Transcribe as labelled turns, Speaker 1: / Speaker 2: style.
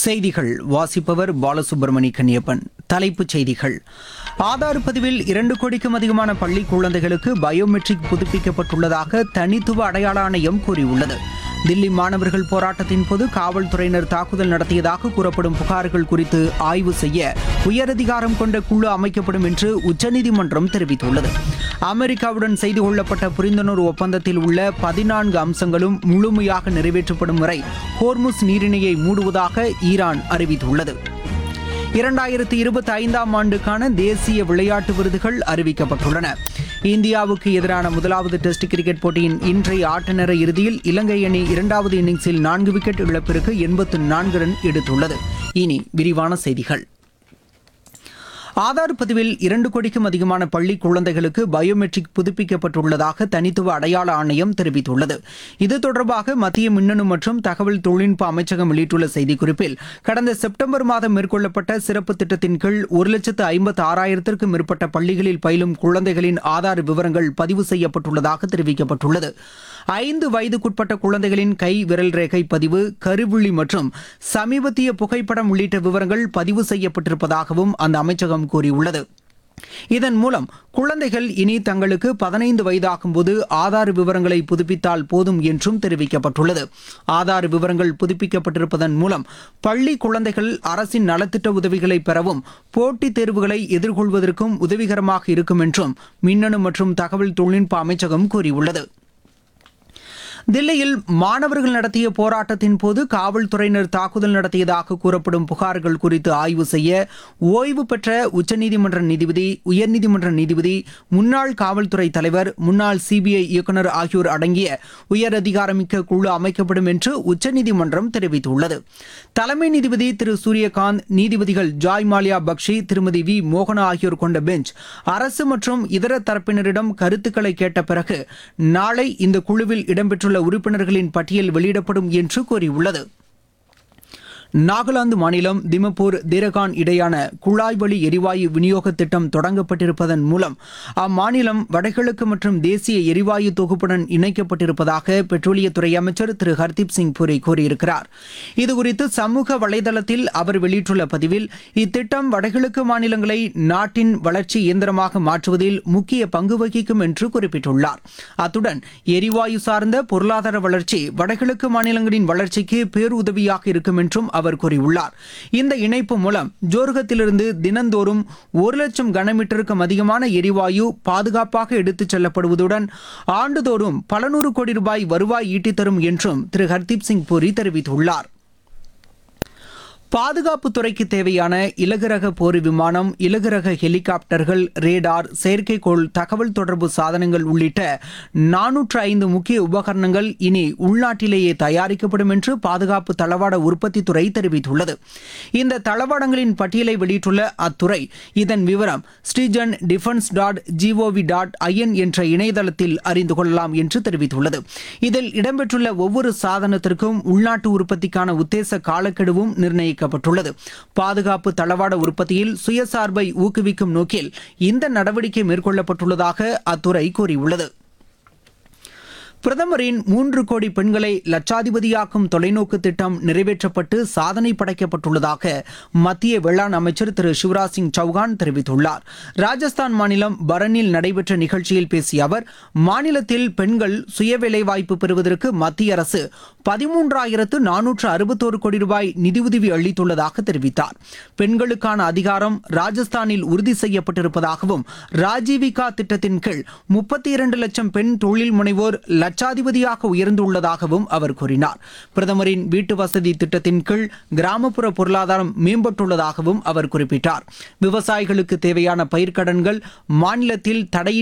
Speaker 1: செய்திகள் வாசிப்பவர் பாலசுப்ரமணி கன்னியப்பன் தலைப்புச் செய்திகள் ஆதார் பதிவில் இரண்டு கோடிக்கும் அதிகமான பள்ளி குழந்தைகளுக்கு பயோமெட்ரிக் புதுப்பிக்கப்பட்டுள்ளதாக தனித்துவ அடையாள ஆணையம் கூறியுள்ளது தில்லி மாணவர்கள் போராட்டத்தின் போது காவல்துறையினர் தாக்குதல் நடத்தியதாக கூறப்படும் புகார்கள் குறித்து ஆய்வு செய்ய உயரதிகாரம் கொண்ட குழு அமைக்கப்படும் என்று உச்சநீதிமன்றம் தெரிவித்துள்ளது அமெரிக்காவுடன் செய்து கொள்ளப்பட்ட புரிந்துணர்வு ஒப்பந்தத்தில் உள்ள பதினான்கு அம்சங்களும் முழுமையாக நிறைவேற்றப்படும் வரை ஹோர்முஸ் நீரிணையை மூடுவதாக ஈரான் அறிவித்துள்ளது இரண்டாயிரத்தி இருபத்தி ஐந்தாம் ஆண்டுக்கான தேசிய விளையாட்டு விருதுகள் அறிவிக்கப்பட்டுள்ளன இந்தியாவுக்கு எதிரான முதலாவது டெஸ்ட் கிரிக்கெட் போட்டியின் இன்றைய ஆட்ட நேர இறுதியில் இலங்கை அணி இரண்டாவது இன்னிங்ஸில் நான்கு விக்கெட் இழப்பிற்கு எண்பத்து நான்கு ரன் எடுத்துள்ளது இனி விரிவான செய்திகள் ஆதார் பதிவில் இரண்டு கோடிக்கும் அதிகமான பள்ளி குழந்தைகளுக்கு பயோமெட்ரிக் புதுப்பிக்கப்பட்டுள்ளதாக தனித்துவ அடையாள ஆணையம் தெரிவித்துள்ளது இது தொடர்பாக மத்திய மின்னணு மற்றும் தகவல் தொழில்நுட்ப அமைச்சகம் வெளியிட்டுள்ள செய்திக்குறிப்பில் கடந்த செப்டம்பர் மாதம் மேற்கொள்ளப்பட்ட சிறப்பு திட்டத்தின் கீழ் ஒரு லட்சத்து ஐம்பத்து ஆறாயிரத்திற்கும் மேற்பட்ட பள்ளிகளில் பயிலும் குழந்தைகளின் ஆதார் விவரங்கள் பதிவு செய்யப்பட்டுள்ளதாக தெரிவிக்கப்பட்டுள்ளது ஐந்து வயதுக்குட்பட்ட குழந்தைகளின் கை விரல் ரேகை பதிவு கருவிழி மற்றும் சமீபத்திய புகைப்படம் உள்ளிட்ட விவரங்கள் பதிவு செய்யப்பட்டிருப்பதாகவும் அந்த அமைச்சகம் கூறியுள்ளது இதன் மூலம் குழந்தைகள் இனி தங்களுக்கு பதினைந்து வயதாகும்போது ஆதார் விவரங்களை புதுப்பித்தால் போதும் என்றும் தெரிவிக்கப்பட்டுள்ளது ஆதார் விவரங்கள் புதுப்பிக்கப்பட்டிருப்பதன் மூலம் பள்ளி குழந்தைகள் அரசின் நலத்திட்ட உதவிகளை பெறவும் போட்டித் தேர்வுகளை எதிர்கொள்வதற்கும் உதவிகரமாக இருக்கும் என்றும் மின்னணு மற்றும் தகவல் தொழில்நுட்ப அமைச்சகம் கூறியுள்ளது தில்லியில் மாணவர்கள் நடத்திய போராட்டத்தின் போது காவல்துறையினர் தாக்குதல் நடத்தியதாக கூறப்படும் புகார்கள் குறித்து ஆய்வு செய்ய ஓய்வு பெற்ற உச்சநீதிமன்ற நீதிபதி உயர்நீதிமன்ற நீதிபதி முன்னாள் காவல்துறை தலைவர் முன்னாள் சிபிஐ இயக்குநர் ஆகியோர் அடங்கிய உயர் அதிகாரமிக்க குழு அமைக்கப்படும் என்று உச்சநீதிமன்றம் தெரிவித்துள்ளது தலைமை நீதிபதி திரு சூரியகாந்த் நீதிபதிகள் ஜாய் மாலியா பக்ஷி திருமதி வி மோகனா ஆகியோர் கொண்ட பெஞ்ச் அரசு மற்றும் இதர தரப்பினரிடம் கருத்துக்களை கேட்ட பிறகு நாளை இந்த குழுவில் இடம்பெற்றுள்ள உறுப்பினர்களின் பட்டியல் வெளியிடப்படும் என்று கூறியுள்ளது நாகாலாந்து மாநிலம் திமப்பூர் தீரகான் இடையான குழாய் வழி எரிவாயு விநியோக திட்டம் தொடங்கப்பட்டிருப்பதன் மூலம் அம்மாநிலம் வடகிழக்கு மற்றும் தேசிய எரிவாயு தொகுப்புடன் இணைக்கப்பட்டிருப்பதாக பெட்ரோலியத்துறை அமைச்சர் திரு ஹர்தீப் சிங் புரி கூறியிருக்கிறார் இதுகுறித்து சமூக வலைதளத்தில் அவர் வெளியிட்டுள்ள பதிவில் இத்திட்டம் வடகிழக்கு மாநிலங்களை நாட்டின் வளர்ச்சி இயந்திரமாக மாற்றுவதில் முக்கிய பங்கு வகிக்கும் என்று குறிப்பிட்டுள்ளார் அத்துடன் எரிவாயு சார்ந்த பொருளாதார வளர்ச்சி வடகிழக்கு மாநிலங்களின் வளர்ச்சிக்கு பேருதவியாக இருக்கும் என்றும் அவர் கூறியுள்ளார் இந்த இணைப்பு மூலம் ஜோர்கத்திலிருந்து தினந்தோறும் ஒரு லட்சம் கனமீட்டருக்கும் அதிகமான எரிவாயு பாதுகாப்பாக எடுத்துச் செல்லப்படுவதுடன் ஆண்டுதோறும் பல நூறு கோடி ரூபாய் வருவாய் ஈட்டித் தரும் என்றும் திரு ஹர்தீப் சிங் பூரி தெரிவித்துள்ளார் பாதுகாப்பு துறைக்கு தேவையான இலகுரக போர் விமானம் இலகுரக ஹெலிகாப்டர்கள் ரேடார் செயற்கைக்கோள் தகவல் தொடர்பு சாதனங்கள் உள்ளிட்ட நானூற்று ஐந்து முக்கிய உபகரணங்கள் இனி உள்நாட்டிலேயே தயாரிக்கப்படும் என்று பாதுகாப்பு தளவாட உற்பத்தித்துறை தெரிவித்துள்ளது இந்த தளவாடங்களின் பட்டியலை வெளியிட்டுள்ள அத்துறை இதன் விவரம் Srijan defence dot GOV dot IN என்ற இணையதளத்தில் அறிந்து கொள்ளலாம் என்று தெரிவித்துள்ளது இதில் இடம்பெற்றுள்ள ஒவ்வொரு சாதனத்திற்கும் உள்நாட்டு உற்பத்திக்கான உத்தேச காலக்கெடுவும் நிர்ணயிக்கப்பட்டுள்ளது பாதுகாப்பு தளவாட உற்பத்தியில் சுயசார்பை ஊக்குவிக்கும் நோக்கில் இந்த நடவடிக்கை மேற்கொள்ளப்பட்டுள்ளதாக அத்துறை கூறியுள்ளது பிரதமரின் மூன்று கோடி பெண்களை லட்சாதிபதியாக்கும் தொலைநோக்கு திட்டம் நிறைவேற்றப்பட்டு சாதனை படைக்கப்பட்டுள்ளதாக மத்திய வேளாண் அமைச்சர் திரு சிவராஜ் சிங் சௌகான் தெரிவித்துள்ளார் ராஜஸ்தான் மாநிலம் பரனில் நடைபெற்ற நிகழ்ச்சியில் பேசிய அவர் மாநிலத்தில் பெண்கள் சுய வேலைவாய்ப்பு பெறுவதற்கு மத்திய அரசு பதிமூன்றாயிரத்து நானூற்று அறுபத்தோரு கோடி ரூபாய் நிதியுதவி அளித்துள்ளதாக தெரிவித்தார் பெண்களுக்கான அதிகாரம் ராஜஸ்தானில் உறுதி செய்யப்பட்டிருப்பதாகவும் ராஜீவிகா திட்டத்தின் கீழ் முப்பத்தி இரண்டு லட்சம் பெண் தொழில் முனைவோர் லட்சாதிபதியாக உயர்ந்துள்ளதாகவும் அவர் கூறினார் பிரதமரின் வீட்டு வசதி திட்டத்தின் கீழ் கிராமப்புற பொருளாதாரம் மேம்பட்டுள்ளதாகவும் அவர் குறிப்பிட்டார் விவசாயிகளுக்கு தேவையான பயிர்க்கடன்கள் மாநிலத்தில் தடையின்றி